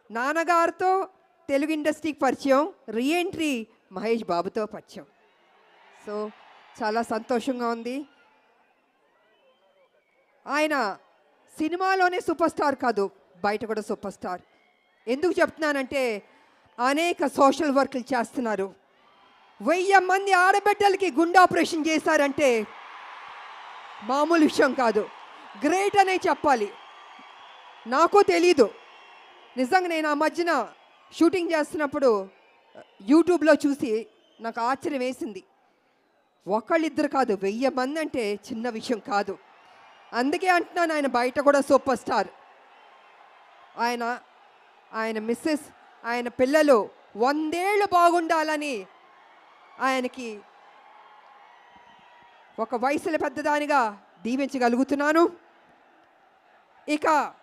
నాన్నగారితో తెలుగు ఇండస్ట్రీకి పరిచయం రీఎంట్రీ మహేష్ బాబుతో పరిచయం సో చాలా సంతోషంగా ఉంది ఆయన సినిమాలోనే సూపర్ స్టార్ కాదు బయట కూడా సూపర్ స్టార్ ఎందుకు చెప్తున్నానంటే అనేక సోషల్ వర్క్లు చేస్తున్నారు వెయ్యి మంది ఆడబిడ్డలకి గుండె ఆపరేషన్ చేశారంటే మామూలు విషయం కాదు గ్రేట్ అనే చెప్పాలి నాకు తెలీదు నిజంగా నేను ఆ మధ్యన షూటింగ్ చేస్తున్నప్పుడు యూట్యూబ్లో చూసి నాకు ఆశ్చర్యం వేసింది ఒకళ్ళిద్దరు కాదు వెయ్యి మంది అంటే చిన్న విషయం కాదు అందుకే అంటున్నాను ఆయన బయట కూడా సూపర్ స్టార్ ఆయన ఆయన మిస్సెస్ ఆయన పిల్లలు వందేళ్ళు బాగుండాలని ఆయనకి ఒక వయసులో పెద్దదానిగా దీవించగలుగుతున్నాను ఇక